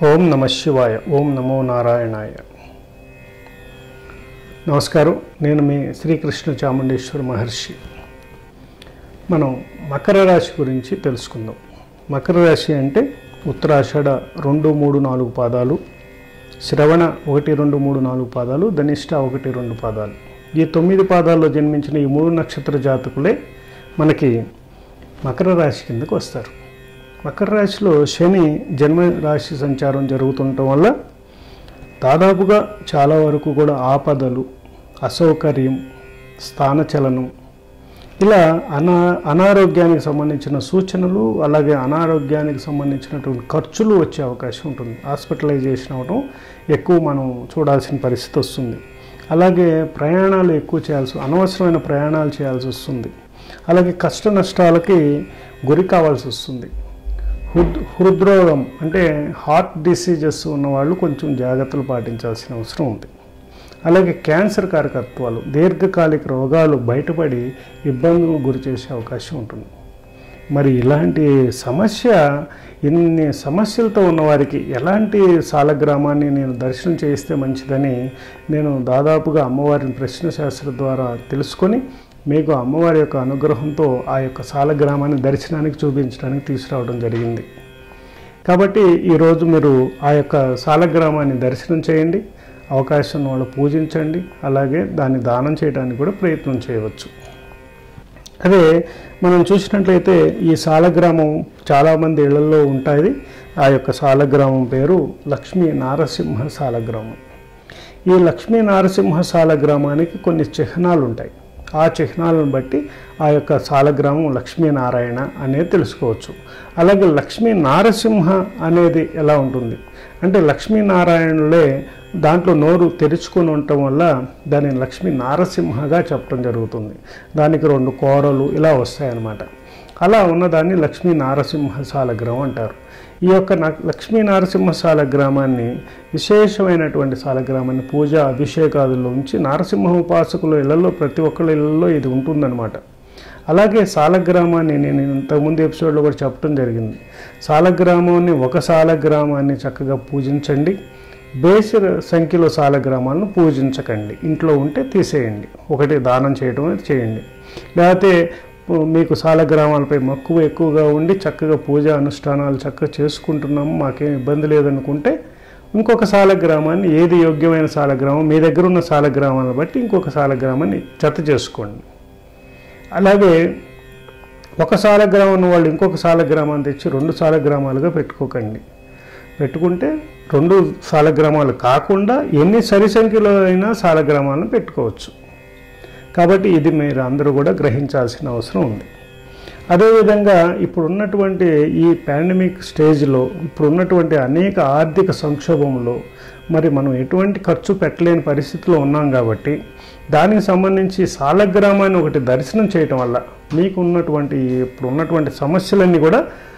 ఓం నమ శివాయ ఓం నమో నారాయణాయ నమస్కారం నేను మీ శ్రీకృష్ణ చాముండేశ్వర మహర్షి మనం మకర రాశి గురించి తెలుసుకుందాం మకర రాశి అంటే ఉత్తరాషాఢ రెండు మూడు నాలుగు పాదాలు శ్రవణ ఒకటి రెండు మూడు నాలుగు పాదాలు ధనిష్ట ఒకటి రెండు పాదాలు ఈ తొమ్మిది పాదాల్లో జన్మించిన ఈ మూడు నక్షత్ర జాతకులే మనకి మకర రాశి కిందకు వస్తారు మకర రాశిలో శని జన్మ రాశి సంచారం జరుగుతుండటం వల్ల దాదాపుగా చాలా వరకు కూడా ఆపదలు అసౌకర్యం స్థానచలనం ఇలా అనా అనారోగ్యానికి సంబంధించిన సూచనలు అలాగే అనారోగ్యానికి సంబంధించినటువంటి ఖర్చులు వచ్చే అవకాశం ఉంటుంది హాస్పిటలైజేషన్ అవడం ఎక్కువ మనం చూడాల్సిన పరిస్థితి వస్తుంది అలాగే ప్రయాణాలు ఎక్కువ చేయాల్సి అనవసరమైన ప్రయాణాలు చేయాల్సి వస్తుంది అలాగే కష్ట నష్టాలకి గురి కావాల్సి వస్తుంది హృద్ హృద్రోగం అంటే హార్ట్ డిసీజెస్ ఉన్నవాళ్ళు కొంచెం జాగ్రత్తలు పాటించాల్సిన అవసరం ఉంది అలాగే క్యాన్సర్ కారకత్వాలు దీర్ఘకాలిక రోగాలు బయటపడి ఇబ్బందులు గురి చేసే అవకాశం ఉంటుంది మరి ఇలాంటి సమస్య ఇన్ని సమస్యలతో ఉన్నవారికి ఎలాంటి సాలగ్రామాన్ని నేను దర్శనం చేయిస్తే మంచిదని నేను దాదాపుగా అమ్మవారిని ప్రశ్న శాస్త్రం ద్వారా తెలుసుకొని మీకు అమ్మవారి యొక్క అనుగ్రహంతో ఆ యొక్క సాలగ్రామాన్ని దర్శనానికి చూపించడానికి తీసుకురావడం జరిగింది కాబట్టి ఈరోజు మీరు ఆ యొక్క సాలగ్రామాన్ని దర్శనం చేయండి అవకాశం ఉన్న వాళ్ళు పూజించండి అలాగే దాన్ని దానం చేయడానికి కూడా ప్రయత్నం చేయవచ్చు అదే మనం చూసినట్లయితే ఈ సాలగ్రామం చాలామంది ఇళ్లలో ఉంటుంది ఆ యొక్క సాలగ్రామం పేరు లక్ష్మీ నారసింహ సాలగ్రామం ఈ లక్ష్మీ నారసింహ సాలగ్రామానికి కొన్ని చిహ్నాలు ఉంటాయి ఆ చిహ్నాలను బట్టి ఆ యొక్క సాలగ్రామం లక్ష్మీనారాయణ అనేది తెలుసుకోవచ్చు అలాగే లక్ష్మీ నారసింహ అనేది ఎలా ఉంటుంది అంటే లక్ష్మీనారాయణులే దాంట్లో నోరు తెరుచుకొని ఉండటం వల్ల దాన్ని లక్ష్మీ నారసింహగా చెప్పడం జరుగుతుంది దానికి రెండు కోరలు ఇలా వస్తాయన్నమాట అలా ఉన్నదాన్ని లక్ష్మీ నారసింహ సాలగ్రామం అంటారు ఈ యొక్క లక్ష్మీ నారసింహ సాలగ్రామాన్ని విశేషమైనటువంటి సాలగ్రామాన్ని పూజ అభిషేకాదుల్లో ఉంచి నారసింహ ఉపాసకుల ఇళ్లలో ప్రతి ఒక్కళ్ళ ఇళ్లలో ఇది ఉంటుందన్నమాట అలాగే సాలగ్రామాన్ని నేను ఇంతకుముందు ఎపిసోడ్లో కూడా చెప్పడం జరిగింది సాలగ్రామాన్ని ఒక సాలగ్రామాన్ని చక్కగా పూజించండి బేసి సంఖ్యలో సాలగ్రామాలను పూజించకండి ఇంట్లో ఉంటే తీసేయండి ఒకటి దానం చేయడం అనేది చేయండి లేకపోతే మీకు సాలగ్రామాలపై మక్కువ ఎక్కువగా ఉండి చక్కగా పూజ అనుష్ఠానాలు చక్కగా చేసుకుంటున్నాము మాకేం ఇబ్బంది లేదనుకుంటే ఇంకొక సాలగ్రామాన్ని ఏది యోగ్యమైన సాలగ్రామం మీ దగ్గర ఉన్న సాలగ్రామాలను బట్టి ఇంకొక సాలగ్రామాన్ని జత చేసుకోండి అలాగే ఒక సాలగ్రామం వాళ్ళు ఇంకొక సాలగ్రామాన్ని తెచ్చి రెండు సాలగ్రామాలుగా పెట్టుకోకండి పెట్టుకుంటే రెండు సాలగ్రామాలు కాకుండా ఎన్ని సరి సంఖ్యలో అయినా సాలగ్రామాలను పెట్టుకోవచ్చు కాబట్టి ఇది మీరు అందరూ కూడా గ్రహించాల్సిన అవసరం ఉంది అదేవిధంగా ఇప్పుడు ఉన్నటువంటి ఈ పాండమిక్ స్టేజ్లో ఇప్పుడు ఉన్నటువంటి అనేక ఆర్థిక సంక్షోభంలో మరి మనం ఎటువంటి ఖర్చు పెట్టలేని పరిస్థితిలో ఉన్నాం కాబట్టి దానికి సంబంధించి సాలగ్రామాన్ని ఒకటి దర్శనం చేయటం వల్ల మీకు ఉన్నటువంటి ఇప్పుడు ఉన్నటువంటి సమస్యలన్నీ కూడా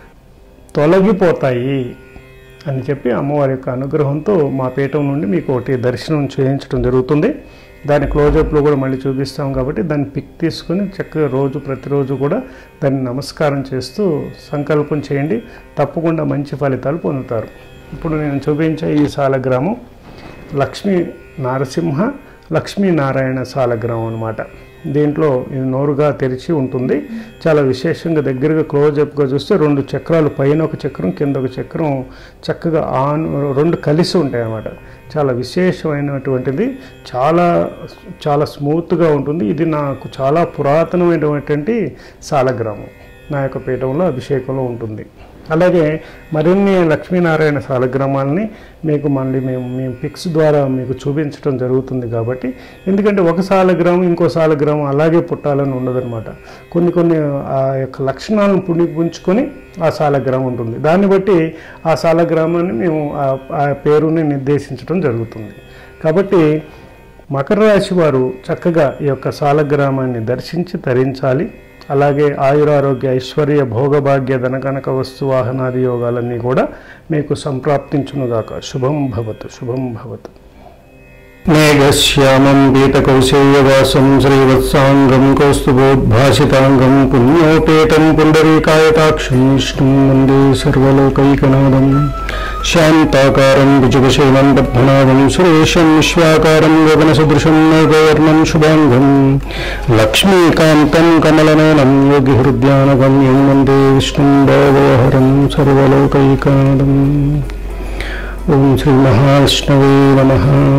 తొలగిపోతాయి అని చెప్పి అమ్మవారి యొక్క అనుగ్రహంతో మా పీఠం నుండి మీకు ఒకటి దర్శనం చేయించడం జరుగుతుంది దాని క్లోజప్లో కూడా మళ్ళీ చూపిస్తాం కాబట్టి దాన్ని పిక్ తీసుకొని చక్కగా రోజు ప్రతిరోజు కూడా దాన్ని నమస్కారం చేస్తూ సంకల్పం చేయండి తప్పకుండా మంచి ఫలితాలు పొందుతారు ఇప్పుడు నేను చూపించే ఈ సాలగ్రామం లక్ష్మీ నారసింహ లక్ష్మీనారాయణ సాలగ్రామం అనమాట దీంట్లో ఇది నోరుగా తెరిచి ఉంటుంది చాలా విశేషంగా దగ్గరగా క్లోజ్అప్గా చూస్తే రెండు చక్రాలు పైన ఒక చక్రం కింద ఒక చక్రం చక్కగా ఆన్ రెండు కలిసి ఉంటాయి అన్నమాట చాలా విశేషమైనటువంటిది చాలా చాలా స్మూత్గా ఉంటుంది ఇది నాకు చాలా పురాతనమైనటువంటి సాలగ్రామం నా యొక్క పీఠంలో అభిషేకంలో ఉంటుంది అలాగే మరిన్ని లక్ష్మీనారాయణ సాలగ్రామాలని మీకు మళ్ళీ మేము మేము పిక్స్ ద్వారా మీకు చూపించడం జరుగుతుంది కాబట్టి ఎందుకంటే ఒక సాలగ్రామం ఇంకో సాలగ్రామం అలాగే పుట్టాలని ఉండదన్నమాట కొన్ని కొన్ని ఆ యొక్క లక్షణాలను పుణి పుంచుకొని ఆ సాలగ్రామం ఉంటుంది దాన్ని బట్టి ఆ సాలగ్రామాన్ని మేము ఆ పేరుని నిర్దేశించడం జరుగుతుంది కాబట్టి మకర రాశి వారు చక్కగా ఈ యొక్క సాలగ్రామాన్ని దర్శించి ధరించాలి అలాగే ఆయురారోగ్య ఐశ్వర్య భోగభాగ్య ధనకనక వస్తు వాహనాది యోగాలన్నీ కూడా మీకు సంప్రాప్తించునుగాక శుభం భవతు శుభం భవతు మేఘశ్యామం పీతకౌశేయవాసం శ్రీవత్సాంగం కౌస్తుభోద్భాసితాంగం పుణ్యోపేతం పుండరీకాయతాక్షం విష్ణుం వందే సర్వలోకైకనాథం శాంతాకారం భుజగశైలం పద్మనాభం సురేశం విశ్వాకారం గగనసదృశం నగవర్ణం శుభాంగం లక్ష్మీకాంతం కమలనయనం యోగిహృద్యానగమ్యం వందే విష్ణుం భావోహరం సర్వలోకైకనాథం ఓం శ్రీ మహావిష్ణవే నమ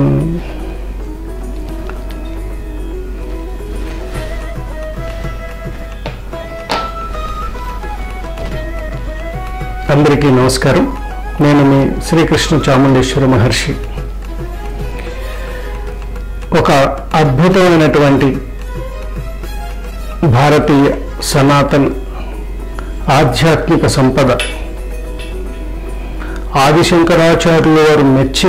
అందరికీ నమస్కారం నేను మీ శ్రీకృష్ణ చాముండేశ్వర మహర్షి ఒక అద్భుతమైనటువంటి భారతీయ సనాతన్ ఆధ్యాత్మిక సంపద ఆదిశంకరాచార్యుల వారు మెచ్చి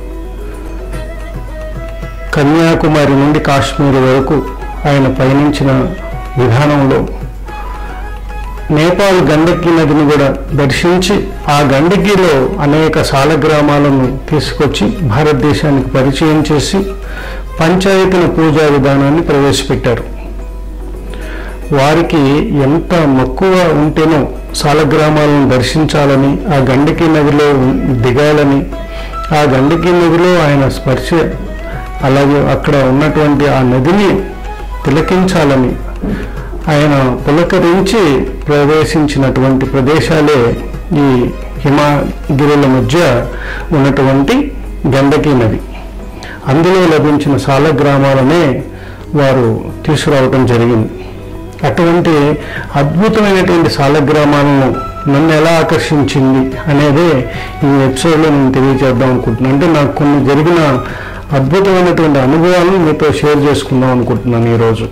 కన్యాకుమారి నుండి కాశ్మీర్ వరకు ఆయన పయనించిన విధానంలో నేపాల్ గండకి నదిని కూడా దర్శించి ఆ గండకిలో అనేక సాలగ్రామాలను తీసుకొచ్చి భారతదేశానికి పరిచయం చేసి పంచాయతీల పూజా విధానాన్ని ప్రవేశపెట్టారు వారికి ఎంత మక్కువ ఉంటేనో సాలగ్రామాలను దర్శించాలని ఆ గండకి నదిలో దిగాలని ఆ గండకి నదిలో ఆయన స్పర్శ అలాగే అక్కడ ఉన్నటువంటి ఆ నదిని తిలకించాలని ఆయన పులకరించి ప్రవేశించినటువంటి ప్రదేశాలే ఈ హిమగిరుల మధ్య ఉన్నటువంటి గండకి నది అందులో లభించిన సాల గ్రామాలనే వారు తీసుకురావటం జరిగింది అటువంటి అద్భుతమైనటువంటి సాలగ్రామాలను నన్ను ఎలా ఆకర్షించింది అనేదే ఈ ఎపిసోడ్లో నేను తెలియజేద్దాం అనుకుంటున్నాను అంటే నాకు కొన్ని జరిగిన అద్భుతమైనటువంటి అనుభవాలను మీతో షేర్ చేసుకుందాం అనుకుంటున్నాను ఈరోజు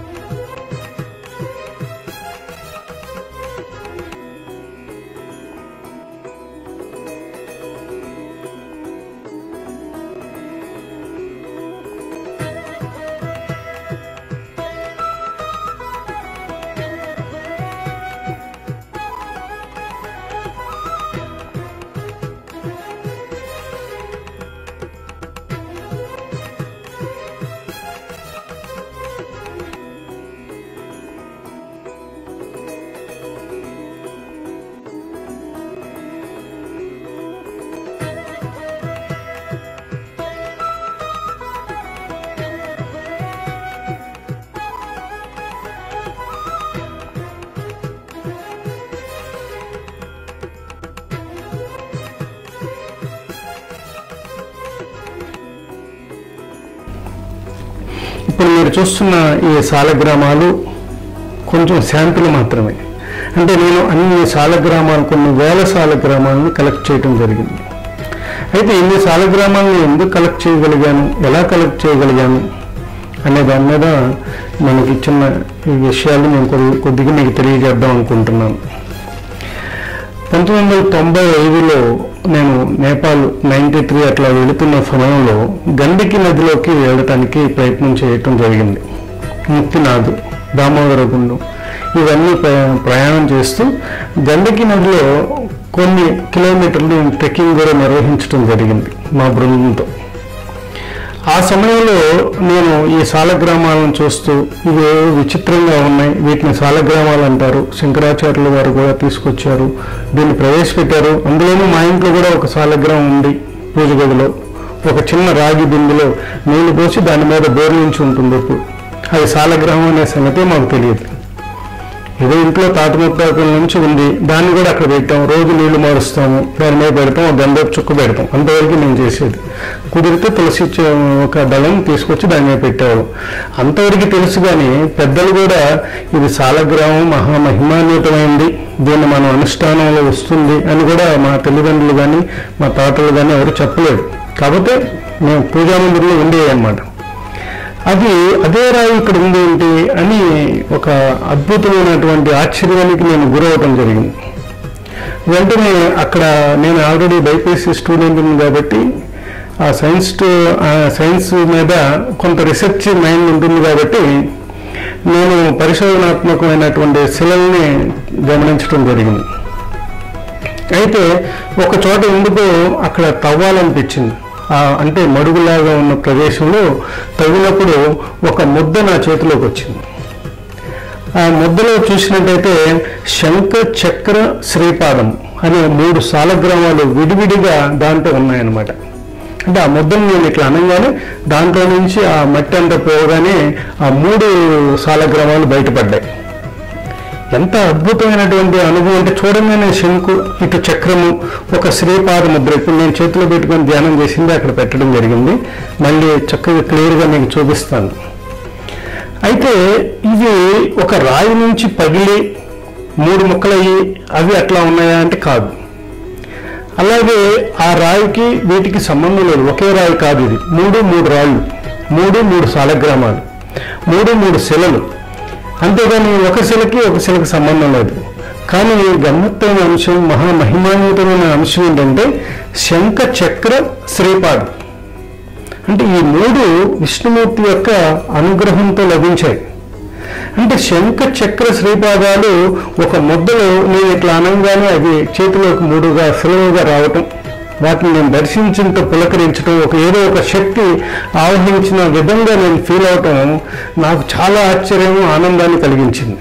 ఇప్పుడు మీరు చూస్తున్న ఈ సాలగ్రామాలు కొంచెం శాంపుల్ మాత్రమే అంటే నేను అన్ని సాలగ్రామాలు కొన్ని వేల సాలగ్రామాలను కలెక్ట్ చేయడం జరిగింది అయితే ఇన్ని సాలగ్రామాలను ఎందుకు కలెక్ట్ చేయగలిగాను ఎలా కలెక్ట్ చేయగలిగాను అనే దాని మీద మనకి ఇచ్చిన ఈ విషయాలు నేను కొద్ది కొద్దిగా మీకు తెలియజేద్దాం అనుకుంటున్నాను పంతొమ్మిది వందల తొంభై ఐదులో నేను నేపాల్ నైంటీ త్రీ అట్లా వెళుతున్న సమయంలో గండకి నదిలోకి వెళ్ళటానికి ప్రయత్నం చేయటం జరిగింది ముక్తినాథ్ దామోదర గుండం ఇవన్నీ ప్ర- ప్రయాణం చేస్తూ గండకి నదిలో కొన్ని కిలోమీటర్లు ట్రెక్కింగ్ కూడా నిర్వహించడం జరిగింది మా బృందంతో ఆ సమయంలో నేను ఈ సాలగ్రామాలను చూస్తూ ఇవి విచిత్రంగా ఉన్నాయి వీటిని సాలగ్రామాలు అంటారు శంకరాచార్యుల వారు కూడా తీసుకొచ్చారు దీన్ని ప్రవేశపెట్టారు అందులోనూ మా ఇంట్లో కూడా ఒక సాలగ్రామం ఉంది పూజ గదిలో ఒక చిన్న రాగి బిందులో నీళ్లు పోసి దాని మీద బోర్లించి ఉంటుంది ఎప్పుడు అది సాలగ్రామం అనే సంగతి మాకు తెలియదు ఏదో ఇంట్లో తాటి ముత్తాకుల నుంచి ఉంది దాన్ని కూడా అక్కడ పెట్టాం రోజు నీళ్లు మారుస్తాము దాని మీద పెడతాం ఒక గంధపు చుక్క పెడతాం అంతవరకు నేను చేసేది కుదిరితే తులసి చె- ఒక దళం తీసుకొచ్చి దాని మీద పెట్టారు అంతవరకు తెలుసు కానీ పెద్దలు కూడా ఇది సాలగ్రామం మహామహిమాన్వితమైంది దీన్ని మనం అనుష్ఠానంలో వస్తుంది అని కూడా మా తల్లిదండ్రులు కానీ మా తాతలు కానీ ఎవరు చెప్పలేదు కాకపోతే మేము పూజా మందిరంలో ఉండేవి అన్నమాట అది అదే రాయి ఇక్కడ ఉంది ఏంటి అని ఒక అద్భుతమైనటువంటి ఆశ్చర్యానికి నేను గురవటం జరిగింది వెంటనే అక్కడ నేను ఆల్రెడీ బైపీసీ స్టూడెంట్ కాబట్టి ఆ సైన్స్ టు- ఆ సైన్స్ మీద కొంత రీసెర్చ్ మైండ్ ఉంటుంది కాబట్టి నేను పరిశోధనాత్మకమైనటువంటి శిలల్ని గమనించడం జరిగింది అయితే ఒక చోట ఎందుకో అక్కడ తవ్వాలనిపించింది ఆ అంటే మడుగులాగా ఉన్న ప్రదేశంలో తగినప్పుడు ఒక ముద్ద నా చేతిలోకి వచ్చింది ఆ ముద్దలో చూసినట్టయితే శంఖ చక్ర శ్రీపాదం అనే మూడు సాలగ్రామాలు విడివిడిగా దాంట్లో ఉన్నాయన్నమాట అంటే ఆ ముద్దను నేను ఇట్లా అనగానే దాంట్లో నుంచి ఆ మట్టి అంతా పోగానే ఆ మూడు సాలగ్రామాలు బయటపడ్డాయి ఎంత అద్భుతమైనటువంటి అనుభవం అంటే చూడగానే శంకు ఇటు చక్రము ఒక శ్రీపాద ముద్ర ఇప్పుడు నేను చేతిలో పెట్టుకొని ధ్యానం చేసింది అక్కడ పెట్టడం జరిగింది మళ్ళీ చక్కగా క్లియర్గా మీకు చూపిస్తాను అయితే ఇవి ఒక రాయి నుంచి పగిలి మూడు ముక్కలయ్యి అవి అట్లా ఉన్నాయా అంటే కాదు అలాగే ఆ రాయికి వీటికి సంబంధం లేదు ఒకే రాయి కాదు ఇది మూడు మూడు రాళ్ళు మూడు మూడు సాలగ్రామాలు మూడు మూడు శిలలు అంతేగాని ఒక శిలకి ఒక శిలకి సంబంధం లేదు కానీ గమ్మత్తైన అంశం మహామహిమాన్వితమైన అంశం ఏంటంటే శంఖ చక్ర శ్రీపాదం అంటే ఈ మూడు విష్ణుమూర్తి యొక్క అనుగ్రహంతో లభించాయి అంటే శంఖ చక్ర శ్రీపాదాలు ఒక ముద్దలో నేను ఇట్లా అనంగానే అది చేతిలోకి మూడుగా సులువుగా రావటం వాటిని నేను దర్శించడంతో పులకరించడం ఒక ఏదో ఒక శక్తి ఆవహించిన విధంగా నేను ఫీల్ అవటం నాకు చాలా ఆశ్చర్యం ఆనందాన్ని కలిగించింది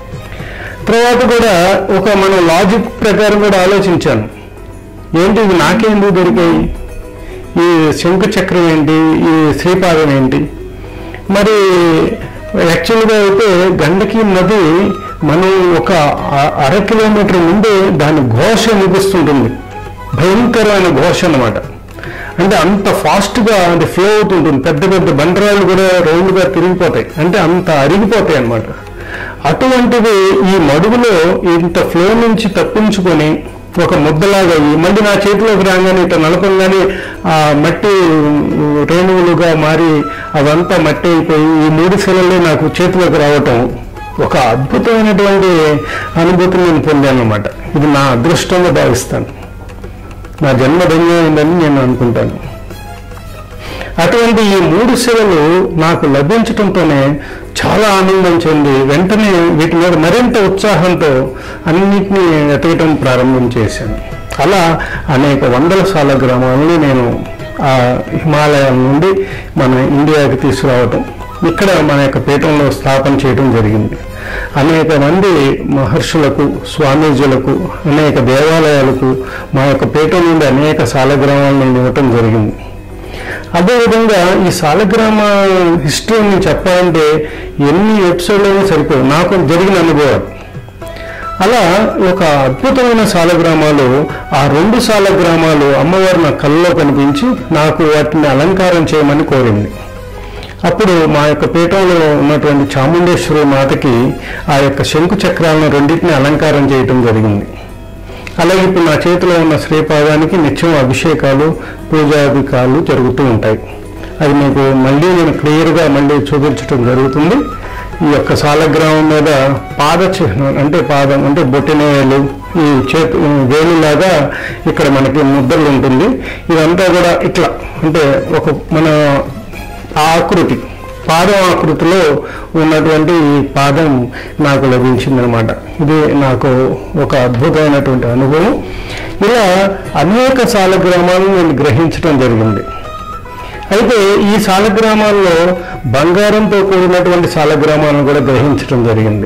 తర్వాత కూడా ఒక మన లాజిక్ ప్రకారం కూడా ఆలోచించాను ఏంటి ఇది నాకేందుకు దొరికాయి ఈ శంఖ చక్రం ఏంటి ఈ శ్రీపాదం ఏంటి మరి యాక్చువల్గా అయితే గండకి నది మనం ఒక అ- అర కిలోమీటర్ ముందే దాని ఘోష వినిపిస్తుంటుంది భయంకరమైన ఘోష అన్నమాట అంటే అంత ఫాస్ట్గా అది ఫ్లో అవుతుంటుంది పెద్ద పెద్ద బండరాళ్ళు కూడా రౌండ్గా తిరిగిపోతాయి అంటే అంత అరిగిపోతాయి అన్నమాట అటువంటిది ఈ మడుగులో ఇంత ఫ్లో నుంచి తప్పించుకొని ఒక ముద్దలాగా అయ్యి మళ్ళీ నా చేతిలోకి రాగానే ఇట్లా నలపంగానే ఆ మట్టి రేణువులుగా మారి అదంతా మట్టి అయిపోయి ఈ మూడు శిలలే నాకు చేతిలోకి రావటం ఒక అద్భుతమైనటువంటి అనుభూతిని నేను పొందాను అనమాట ఇది నా అదృష్టంగా భావిస్తాను నా జన్మ ధన్యమైందని నేను అనుకుంటాను అటువంటి ఈ మూడు శిలలు నాకు లభించటంతోనే చాలా ఆనందం చెంది వెంటనే వీటి మీద మరింత ఉత్సాహంతో అన్నిటినీ వెతకటం ప్రారంభం చేశాను అలా అనేక వందల సాల గ్రామాలని నేను ఆ హిమాలయాల నుండి మన ఇండియాకి తీసుకురావటం ఇక్కడ మన యొక్క పీఠంలో స్థాపన చేయడం జరిగింది అనేక మంది మహర్షులకు స్వామీజీలకు అనేక దేవాలయాలకు మా యొక్క పీఠం నుండి అనేక సాలగ్రామాలను ఇవ్వటం జరిగింది అదేవిధంగా ఈ సాలగ్రామ హిస్టరీని చెప్పాలంటే ఎన్ని ఎపిసోడ్లైనా సరిపోవు నాకు జరిగిన అనుభవాలు అలా ఒక అద్భుతమైన సాలగ్రామాలు ఆ రెండు సాలగ్రామాలు అమ్మవారు నా కళ్ళలో కనిపించి నాకు వాటిని అలంకారం చేయమని కోరింది అప్పుడు మా యొక్క పీఠంలో ఉన్నటువంటి చాముండేశ్వరి మాతకి ఆ యొక్క శంకు చక్రాలను రెండింటిని అలంకారం చేయటం జరిగింది అలాగే ఇప్పుడు నా చేతిలో ఉన్న శ్రీపాదానికి నిత్యం అభిషేకాలు పూజాధికాలు జరుగుతూ ఉంటాయి అది మీకు మళ్ళీ నేను క్లియర్గా మళ్ళీ చూపించడం జరుగుతుంది ఈ యొక్క సాలగ్రామం మీద పాద చిహ్నం అంటే పాదం అంటే బొట్టినేలు ఈ చేతు వేలులాగా ఇక్కడ మనకి ముద్రలు ఉంటుంది ఇదంతా కూడా ఇట్లా అంటే ఒక మన ఆకృతి పాదం ఆకృతిలో ఉన్నటువంటి ఈ పాదం నాకు లభించిందనమాట ఇది నాకు ఒక అద్భుతమైనటువంటి అనుభవం ఇలా అనేక సాలగ్రామాలను నేను గ్రహించడం జరిగింది అయితే ఈ సాలగ్రామాల్లో బంగారంతో కూడినటువంటి సాలగ్రామాలను కూడా గ్రహించడం జరిగింది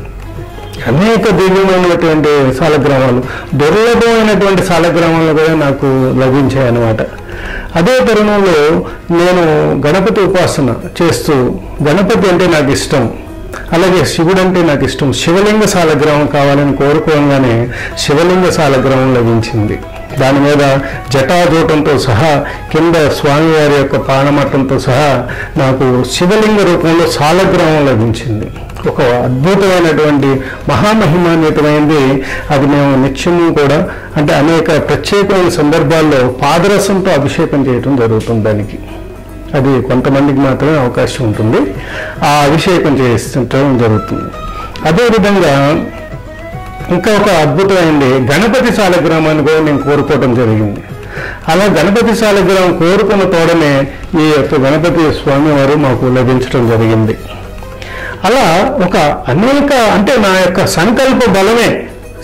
అనేక దివ్యమైనటువంటి సాలగ్రామాలు దుర్లభమైనటువంటి సాలగ్రామాలు కూడా నాకు లభించాయి అన్నమాట అదే తరుణంలో నేను గణపతి ఉపాసన చేస్తూ గణపతి అంటే నాకు ఇష్టం అలాగే శివుడు అంటే నాకు ఇష్టం శివలింగ సాలగ్రామం కావాలని కోరుకోగానే శివలింగ సాలగ్రామం లభించింది దాని మీద జటాజూటంతో సహా కింద స్వామివారి యొక్క పానమట్టంతో సహా నాకు శివలింగ రూపంలో సాలగ్రామం లభించింది ఒక అద్భుతమైనటువంటి మహామహిమాన్వితమైంది అది మేము నిత్యము కూడా అంటే అనేక ప్రత్యేకమైన సందర్భాల్లో పాదరసంతో అభిషేకం చేయడం జరుగుతుంది దానికి అది కొంతమందికి మాత్రమే అవకాశం ఉంటుంది ఆ అభిషేకం చేయించడం జరుగుతుంది అదేవిధంగా ఇంకా ఒక అద్భుతమైంది గణపతి సాలగ్రామాన్ని కూడా నేను కోరుకోవడం జరిగింది అలా గణపతి సాలగ్రామం కోరుకున్న తోడనే ఈ యొక్క గణపతి స్వామివారు మాకు లభించడం జరిగింది అలా ఒక అనేక అంటే నా యొక్క సంకల్ప బలమే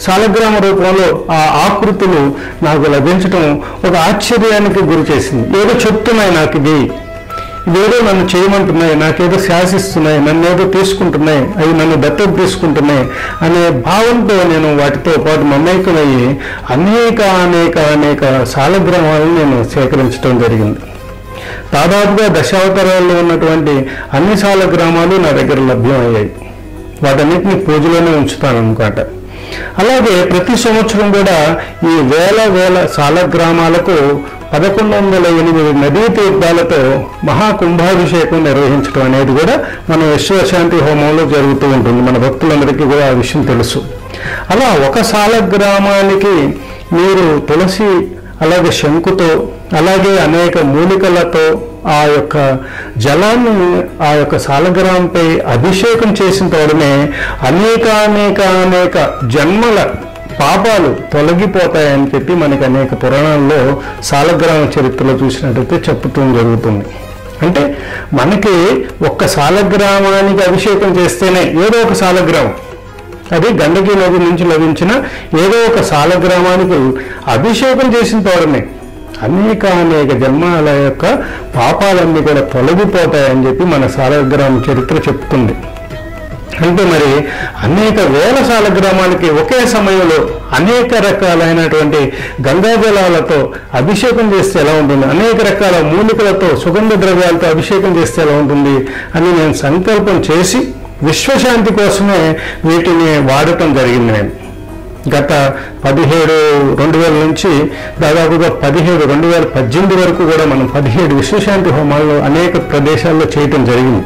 సాలగ్రామ రూపంలో ఆ ఆకృతులు నాకు లభించడం ఒక ఆశ్చర్యానికి గురి చేసింది ఏదో చెప్తున్నాయి నాకు ఇది ఇవేదో నన్ను చేయమంటున్నాయి నాకేదో శాసిస్తున్నాయి నన్ను ఏదో తీసుకుంటున్నాయి అవి నన్ను దత్తత తీసుకుంటున్నాయి అనే భావంతో నేను వాటితో పాటు మమేకమయ్యి అనేక అనేక అనేక సాలగ్రామాలను నేను సేకరించడం జరిగింది దాదాపుగా దశావతారాల్లో ఉన్నటువంటి అన్ని సాలగ్రామాలు నా దగ్గర లభ్యమయ్యాయి వాటన్నిటిని పూజలోనే ఉంచుతాను అనమాట అలాగే ప్రతి సంవత్సరం కూడా ఈ వేల వేల సాలగ్రామాలకు పదకొండు వందల ఎనిమిది నదీ తీర్థాలతో మహాకుంభాభిషేకం నిర్వహించడం అనేది కూడా మన విశ్వశాంతి హోమంలో జరుగుతూ ఉంటుంది మన భక్తులందరికీ కూడా ఆ విషయం తెలుసు అలా ఒక సాలగ్రామానికి మీరు తులసి అలాగే శంకుతో అలాగే అనేక మూలికలతో ఆ యొక్క జలాన్ని ఆ యొక్క సాలగ్రామంపై అభిషేకం చేసిన తోడనే అనేక అనేక అనేక జన్మల పాపాలు తొలగిపోతాయని చెప్పి మనకి అనేక పురాణాల్లో సాలగ్రామ చరిత్రలో చూసినట్టయితే చెప్పటం జరుగుతుంది అంటే మనకి ఒక్క సాలగ్రామానికి అభిషేకం చేస్తేనే ఏదో ఒక సాలగ్రామం అది గండకి నది నుంచి లభించిన ఏదో ఒక సాలగ్రామానికి అభిషేకం చేసిన తోడనే అనేక అనేక జన్మాల యొక్క పాపాలన్నీ కూడా తొలగిపోతాయని చెప్పి మన సాలగ్రామ చరిత్ర చెప్తుంది అంటే మరి అనేక వేల సాలగ్రామాలకి ఒకే సమయంలో అనేక రకాలైనటువంటి గంగా జలాలతో అభిషేకం చేస్తే ఎలా ఉంటుంది అనేక రకాల మూలికలతో సుగంధ ద్రవ్యాలతో అభిషేకం చేస్తే ఎలా ఉంటుంది అని నేను సంకల్పం చేసి విశ్వశాంతి కోసమే వీటిని వాడటం జరిగింది నేను గత పదిహేడు రెండు వేల నుంచి దాదాపుగా పదిహేడు రెండు వేల పద్దెనిమిది వరకు కూడా మనం పదిహేడు విశ్వశాంతి హోమాల్లో అనేక ప్రదేశాల్లో చేయటం జరిగింది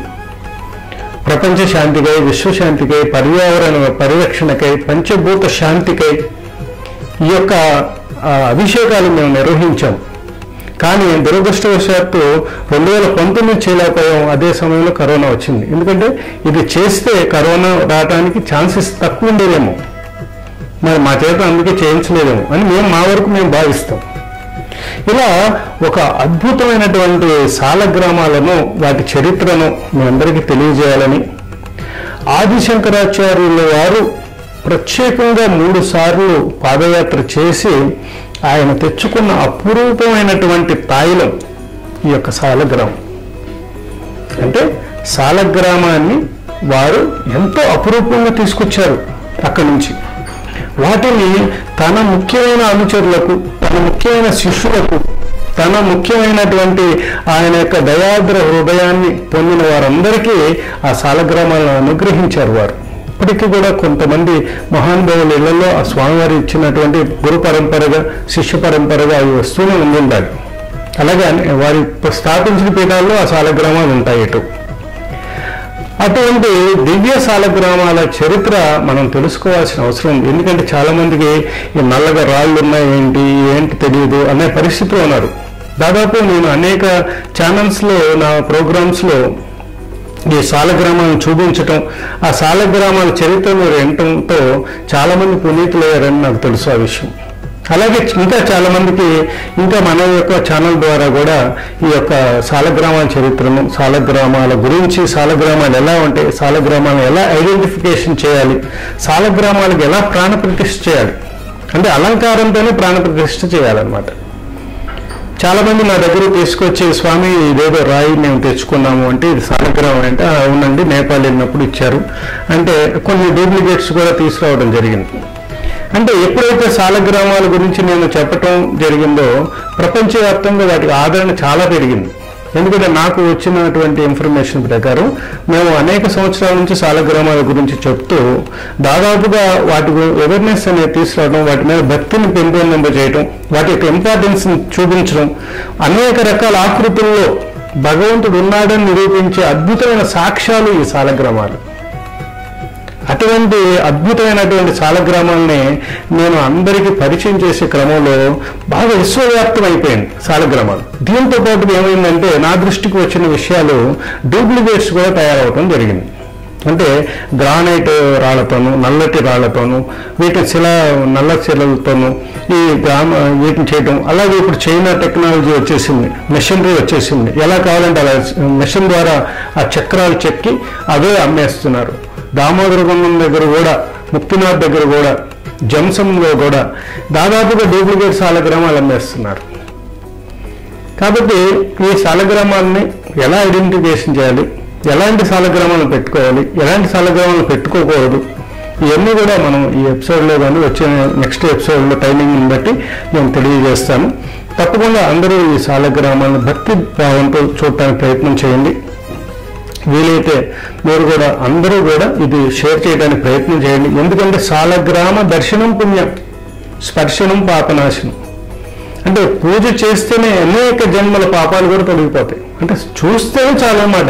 ప్రపంచ శాంతికై విశ్వశాంతికై పర్యావరణ పరిరక్షణకై పంచభూత శాంతికై ఈ యొక్క ఆ, అభిషేకాలు మేము నిర్వహించాం కానీ దురదృష్టవశాత్తు రెండు వేల పంతొమ్మిది చేయలేకపోయాం అదే సమయంలో కరోనా వచ్చింది ఎందుకంటే ఇది చేస్తే కరోనా రావడానికి ఛాన్సెస్ తక్కువ ఉండేదేమో మరి మా చేత అందుకే చేయించలేదేమో అని మేము మా వరకు మేము భావిస్తాం ఇలా ఒక అద్భుతమైనటువంటి సాలగ్రామాలను వాటి చరిత్రను మీ అందరికీ తెలియజేయాలని ఆదిశంకరాచార్యుల వారు ప్రత్యేకంగా మూడు సార్లు పాదయాత్ర చేసి ఆయన తెచ్చుకున్న అపురూపమైనటువంటి తాయిలం ఈ యొక్క సాలగ్రామం అంటే సాలగ్రామాన్ని వారు ఎంతో అపురూపంగా తీసుకొచ్చారు అక్కడి నుంచి వాటిని తన ముఖ్యమైన అనుచరులకు తన ముఖ్యమైన శిష్యులకు తన ముఖ్యమైనటువంటి ఆయన యొక్క దయాద్ర హృదయాన్ని పొందిన వారందరికీ ఆ సాలగ్రామాలను అనుగ్రహించారు వారు ఇప్పటికీ కూడా కొంతమంది మహానుభావుల ఇళ్లలో ఆ స్వామివారు ఇచ్చినటువంటి గురు పరంపరగా శిష్య పరంపరగా అవి వస్తూనే ఉండాలి అలాగే అన్ని- వారి స్థాపించిన పీఠాల్లో ఆ సాలగ్రామాలు ఉంటాయి ఇటు అటువంటి దివ్య సాలగ్రామాల చరిత్ర మనం తెలుసుకోవాల్సిన అవసరం ఉంది ఎందుకంటే చాలా మందికి ఈ నల్లగా రాళ్ళు ఉన్నాయి ఏంటి ఏంటి తెలియదు అనే పరిస్థితిలో ఉన్నారు దాదాపు నేను అనేక ఛానల్స్లో నా ప్రోగ్రామ్స్లో ఈ సాలగ్రామాలను చూపించటం ఆ సాలగ్రామాల చరిత్రను వినటంతో చాలా మంది పునీతులయ్యారని నాకు తెలుసు ఆ విషయం అలాగే ఇంకా చాలా మందికి ఇంకా మన యొక్క ఛానల్ ద్వారా కూడా ఈ యొక్క సాలగ్రామాల చరిత్రను సాలగ్రామాల గురించి సాలగ్రామాలు ఎలా ఉంటాయి సాలగ్రామాలను ఎలా ఐడెంటిఫికేషన్ చేయాలి సాలగ్రామాలకు ఎలా ప్రాణప్రతిష్ఠ చేయాలి అంటే అలంకారంతోనే ప్రాణప్రతిష్ఠ చేయాలన్నమాట చాలా మంది నా దగ్గర తీసుకొచ్చి స్వామి ఇదేదో రాయి మేము తెచ్చుకున్నాము అంటే ఇది సాలగ్రామం అంటే "ఆ, అవునండి నేపాల్ వెళ్ళినప్పుడు ఇచ్చారు అంటే కొన్ని డూప్లికేట్స్ కూడా తీసుకురావడం జరిగింది అంటే ఎప్పుడైతే సాలగ్రామాల గురించి నేను చెప్పటం జరిగిందో ప్రపంచవ్యాప్తంగా వాటికి ఆదరణ చాలా పెరిగింది ఎందుకంటే నాకు వచ్చినటువంటి ఇన్ఫర్మేషన్ ప్రకారం మేము అనేక సంవత్సరాల నుంచి సాలగ్రామాల గురించి చెప్తూ దాదాపుగా వాటి అవేర్నెస్ అనేది తీసుకురావడం వాటి మీద భక్తిని పెంపొందింపజేయడం వాటి యొక్క ఇంపార్టెన్స్ చూపించడం అనేక రకాల ఆకృతుల్లో భగవంతుడు ఉన్నాడని నిరూపించే అద్భుతమైన సాక్ష్యాలు ఈ సాలగ్రామాలు అటువంటి అద్భుతమైనటువంటి సాలగ్రామాలని నేను అందరికీ పరిచయం చేసే క్రమంలో బాగా విశ్వవ్యాప్తం అయిపోయింది సాలగ్రామాలు దీంతో పాటు ఏమైందంటే నా దృష్టికి వచ్చిన విషయాలు డూప్లికేట్స్ కూడా తయారవటం జరిగింది అంటే గ్రానైట్ రాళ్లతోనూ నల్లటి రాళ్లతోనూ వీటి శిల నల్ల శిలలతోనూ ఈ గ్రామ వీటిని చేయటం అలాగే ఇప్పుడు చైనా టెక్నాలజీ వచ్చేసింది మెషినరీ వచ్చేసింది ఎలా కావాలంటే అలా మెషిన్ ద్వారా ఆ చక్రాలు చెక్కి అవే అమ్మేస్తున్నారు దామోదర గుండం దగ్గర కూడా ముక్తినాథ్ దగ్గర కూడా జంసంలో కూడా దాదాపుగా డూప్లికేట్ సాలగ్రామాలు అమ్మేస్తున్నారు కాబట్టి ఈ సాలగ్రామాలని ఎలా ఐడెంటిఫికేషన్ చేయాలి ఎలాంటి సాలగ్రామాలను పెట్టుకోవాలి ఎలాంటి సాలగ్రామాలను పెట్టుకోకూడదు ఇవన్నీ కూడా మనం ఈ ఎపిసోడ్లో కానీ వచ్చే నెక్స్ట్ ఎపిసోడ్లో టైమింగ్ని బట్టి నేను తెలియజేస్తాను తప్పకుండా అందరూ ఈ సాలగ్రామాలను భక్తి భావంతో చూడటానికి ప్రయత్నం చేయండి వీలైతే మీరు కూడా అందరూ కూడా ఇది షేర్ చేయడానికి ప్రయత్నం చేయండి ఎందుకంటే సాలగ్రామ దర్శనం పుణ్యం స్పర్శనం పాపనాశనం అంటే పూజ చేస్తేనే అనేక జన్మల పాపాలు కూడా తొలగిపోతాయి అంటే చూస్తేనే చాలా అన్నమాట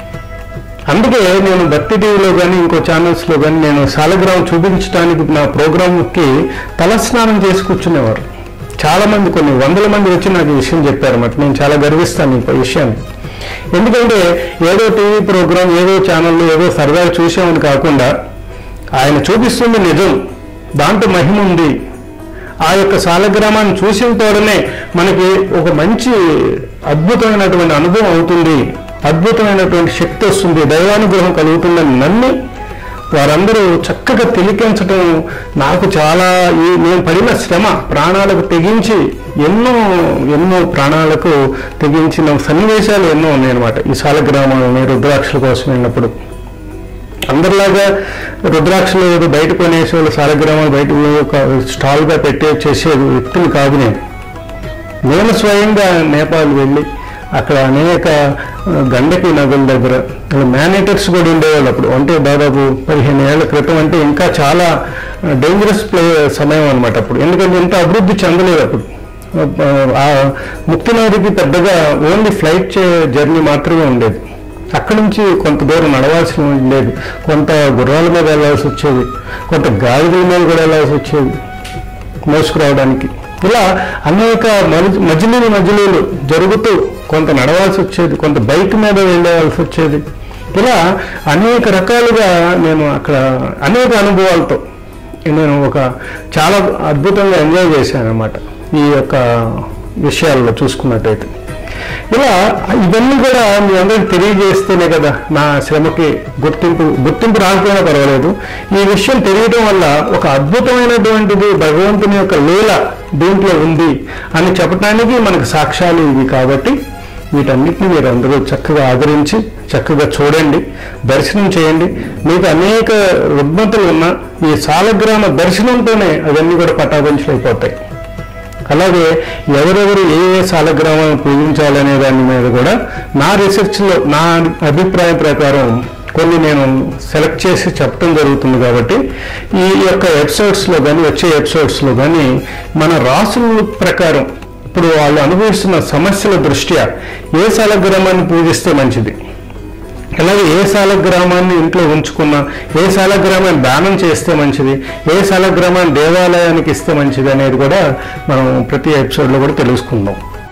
అందుకే నేను భక్తి టీవీలో కానీ ఇంకో ఛానల్స్లో కానీ నేను సాలగ్రామం చూపించడానికి నా ప్రోగ్రామ్కి తలస్నానం చేసి కూర్చునేవారు చాలా మంది కొన్ని వందల మంది వచ్చి నాకు ఈ విషయం చెప్పారన్నమాట నేను చాలా గర్విస్తాను ఈ విషయాన్ని ఎందుకంటే ఏదో టీవీ ప్రోగ్రామ్ ఏదో ఛానల్లో ఏదో సరదాగా చూసామని కాకుండా ఆయన చూపిస్తుంది నిజం దాంట్లో మహిమ ఉంది ఆ యొక్క సాలగ్రామాన్ని చూసిన తోడనే మనకి ఒక మంచి అద్భుతమైనటువంటి అనుభవం అవుతుంది అద్భుతమైనటువంటి శక్తి వస్తుంది దైవానుగ్రహం కలుగుతుందని నమ్మి వారందరూ చక్కగా తిలికించడం నాకు చాలా ఈ నేను పడిన శ్రమ ప్రాణాలకు తెగించి ఎన్నో ఎన్నో ప్రాణాలకు తెగించిన సన్నివేశాలు ఎన్నో ఉన్నాయన్నమాట ఈ సాలగ్రామాలని రుద్రాక్షల కోసం వెళ్ళినప్పుడు అందరిలాగా రుద్రాక్షలు ఏదో బయట కొనేసి వాళ్ళు సాలగ్రామాలు బయట ఒక స్టాల్గా పెట్టి చేసే వ్యక్తిని కాదు నేను నేను స్వయంగా నేపాల్ వెళ్ళి అక్కడ అనేక ఆ, గండకి నదుల దగ్గర మేనేటర్స్ కూడా ఉండేవాళ్ళు అప్పుడు అంటే దాదాపు పదిహేను ఏళ్ల క్రితం అంటే ఇంకా చాలా డేంజరస్ ప్లే సమయం అనమాట అప్పుడు ఎందుకంటే ఇంత అభివృద్ధి చెందలేదు అప్పుడు ఆ ముక్తినాథికి పెద్దగా ఓన్లీ ఫ్లైట్ జర్నీ మాత్రమే ఉండేది అక్కడి నుంచి కొంత దూరం నడవాల్సి ఉండేది కొంత గుర్రాల మీద వెళ్ళాల్సి వచ్చేది కొంత గాడిదల మీద కూడా వెళ్ళాల్సి వచ్చేది మోసుకురావడానికి ఇలా అనేక మలి- మజిలీలు మజిలీలు జరుగుతూ కొంత నడవాల్సి వచ్చేది కొంత బైక్ మీద వెళ్ళవలసి వచ్చేది ఇలా అనేక రకాలుగా నేను అక్కడ అనేక అనుభవాలతో నేను ఒక చాలా అద్భుతంగా ఎంజాయ్ చేశాను అనమాట ఈ యొక్క విషయాల్లో చూసుకున్నట్టయితే ఇలా ఇవన్నీ కూడా మీ అందరికి తెలియజేస్తేనే కదా నా శ్రమకి గుర్తింపు గుర్తింపు రాకపోయినా పర్వాలేదు ఈ విషయం తెలియటం వల్ల ఒక అద్భుతమైనటువంటిది భగవంతుని యొక్క లీల దీంట్లో ఉంది అని చెప్పడానికి మనకు సాక్ష్యాలు ఇవి కాబట్టి వీటన్నిటిని మీరు అందరూ చక్కగా ఆదరించి చక్కగా చూడండి దర్శనం చేయండి మీకు అనేక రుగ్మతలు ఉన్న ఈ సాలగ్రామ దర్శనంతోనే అవన్నీ కూడా పటాపంచలైపోతాయి అలాగే ఎవరెవరు ఏ ఏ సాలగ్రామాలను పూజించాలనే దాని మీద కూడా నా రీసెర్చ్లో నా అభిప్రాయం ప్రకారం కొన్ని నేను సెలెక్ట్ చేసి చెప్పడం జరుగుతుంది కాబట్టి ఈ యొక్క ఎపిసోడ్స్లో కానీ వచ్చే ఎపిసోడ్స్లో కానీ మన రాసుల ప్రకారం ఇప్పుడు వాళ్ళు అనుభవిస్తున్న సమస్యల దృష్ట్యా ఏ సాలగ్రామాన్ని పూజిస్తే మంచిది అలాగే ఏ సాలగ్రామాన్ని ఇంట్లో ఉంచుకున్నా ఏ సాలగ్రామాన్ని దానం చేస్తే మంచిది ఏ సాలగ్రామాన్ని దేవాలయానికి ఇస్తే మంచిది అనేది కూడా మనం ప్రతి ఎపిసోడ్లో కూడా తెలుసుకుందాం